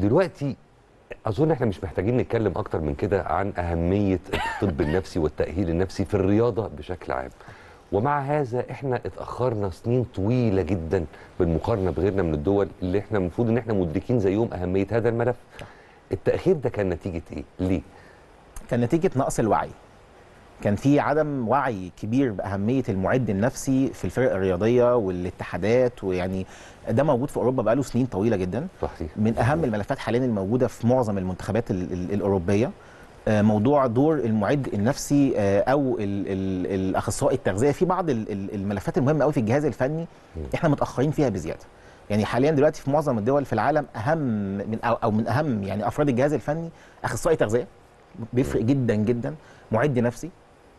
دلوقتي اظن احنا مش محتاجين نتكلم اكتر من كده عن اهميه الطب النفسي والتاهيل النفسي في الرياضه بشكل عام ومع هذا احنا اتاخرنا سنين طويله جدا بالمقارنه بغيرنا من الدول اللي احنا المفروض ان احنا مدركين زيهم اهميه هذا الملف التاخير ده كان نتيجه ايه ليه كان نتيجه نقص الوعي كان في عدم وعي كبير باهميه المعد النفسي في الفرق الرياضيه والاتحادات ويعني ده موجود في اوروبا بقاله سنين طويله جدا صحيح من اهم الملفات حاليا الموجوده في معظم المنتخبات ال ال الاوروبيه آه، موضوع دور المعد النفسي آه، او ال ال الاخصائي التغذيه في بعض ال ال الملفات المهمه قوي في الجهاز الفني احنا متاخرين فيها بزياده يعني حاليا دلوقتي في معظم الدول في العالم اهم من او, أو من اهم يعني افراد الجهاز الفني اخصائي تغذيه بيفرق جدا جدا معد نفسي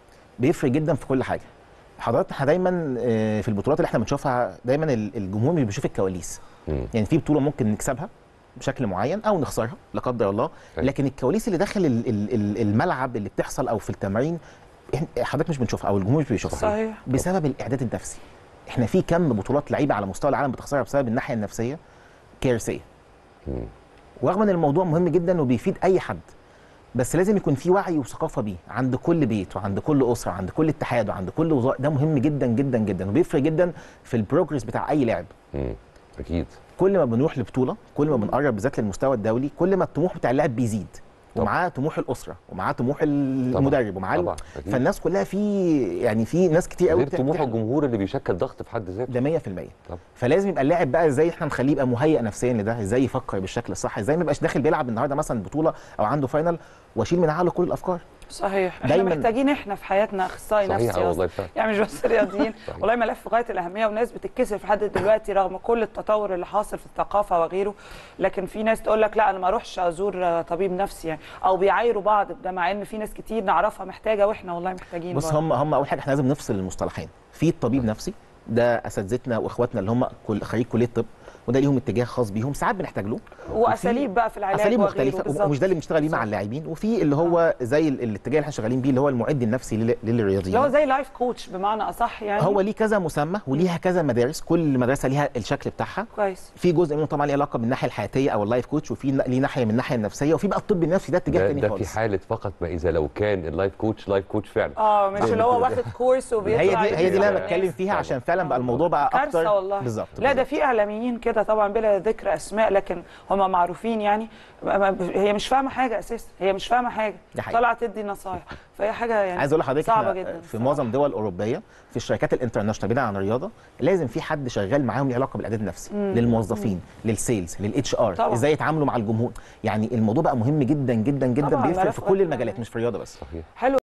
بيفرق جدا في كل حاجه حضرتك احنا دايما آه، في البطولات اللي احنا بنشوفها دايما ال- الجمهور مش بيشوف الكواليس مم. يعني في بطوله ممكن نكسبها بشكل معين او نخسرها لا قدر الله أيوة. لكن الكواليس اللي داخل ال- ال- ال- الملعب اللي بتحصل او في التمرين إحنا- حضرتك مش بنشوفها او الجمهور مش بيشوفها صحيح بسبب الاعداد النفسي احنا في كم بطولات لعيبه على مستوى العالم بتخسرها بسبب الناحيه النفسيه كارثيه مم. ورغم ان الموضوع مهم جدا وبيفيد اي حد بس لازم يكون في وعي وثقافه بيه عند كل بيت وعند كل اسره وعند كل اتحاد وعند كل وزاره ده مهم جدا جدا جدا وبيفرق جدا في البروجرس بتاع اي لاعب مم. اكيد كل ما بنروح لبطوله كل ما بنقرب بالذات للمستوى الدولي كل ما الطموح بتاع اللاعب بيزيد طبعا. ومعاه طموح الاسره ومعاه طموح المدرب ومعاه ال- طبعا أكيد. فالناس كلها في يعني في ناس كتير قوي غير طموح الجمهور اللي بيشكل ضغط في حد ذاته ده 100% طبعا. فلازم يبقى اللاعب بقى ازاي احنا نخليه يبقى مهيئ نفسيا لده ازاي يفكر بالشكل الصح ازاي ما يبقاش داخل بيلعب النهارده مثلا بطوله او عنده فاينل واشيل من عقله كل الافكار صحيح احنا دايماً- محتاجين احنا في حياتنا اخصائي صحيح نفسي اه أصلاً. والله فعلا يعني مش بس رياضيين صحيح. والله ملف غايه الاهميه وناس بتتكسف لحد دلوقتي رغم كل التطور اللي حاصل في الثقافه وغيره لكن في ناس تقول لك لا انا ما اروحش ازور آه، طبيب نفسي يعني او بيعايروا بعض بده مع ان في ناس كتير نعرفها محتاجه واحنا والله محتاجين بص برضه. هم هم اول حاجه احنا لازم نفصل المصطلحين في الطبيب نفسي ده اساتذتنا واخواتنا اللي هم كل خريج كليه طب وده ليهم اتجاه خاص بيهم ساعات بنحتاج له واساليب بقى في العلاج اساليب وغيره مختلفه بالظبط. ومش ده اللي بنشتغل بيه مع صح. اللاعبين وفي اللي هو زي ال- الاتجاه اللي احنا شغالين بيه اللي هو المعد النفسي لل- للرياضيين اللي هو زي لايف كوتش بمعنى اصح يعني هو ليه كذا مسمى وليها كذا مدارس كل مدرسه ليها الشكل بتاعها كويس في جزء منه طبعا ليه علاقه بالناحيه الحياتيه او اللايف كوتش وفي ن- ليه ناحيه من الناحيه النفسيه وفي بقى الطب النفسي ده اتجاه ده, تاني ده في خالص حاله فقط ما اذا لو كان اللايف كوتش لايف كوتش فعلا اه مش ده- اللي هو ده- واخد كورس وبيطلع هي دي هي دي اللي انا طبعاً. بتكلم فيها عشان فعلا بقى الموضوع بقى كارثه اكتر والله بالظبط لا ده بالظبط. في اعلاميين كده طبعا بلا ذكر اسماء لكن هم معروفين يعني ما- ما- هي مش فاهمه حاجه اساسا هي مش فاهمه حاجه دي حقيقة. طالعه تدي نصايح فهي حاجه يعني عايز اقول لحضرتك صعبه إحنا جدا في معظم الدول الاوروبيه في الشركات الانترناشونال بعيدا عن الرياضه لازم في حد شغال معاهم ليه علاقه بالاعداد النفسي للموظفين للسيلز للاتش ار طبعاً. ازاي يتعاملوا مع الجمهور يعني الموضوع بقى مهم جدا جدا جدا طبعاً، بيفرق ملف في غاية كل المجالات الأهمية. مش في الرياضه بس صحيح حلو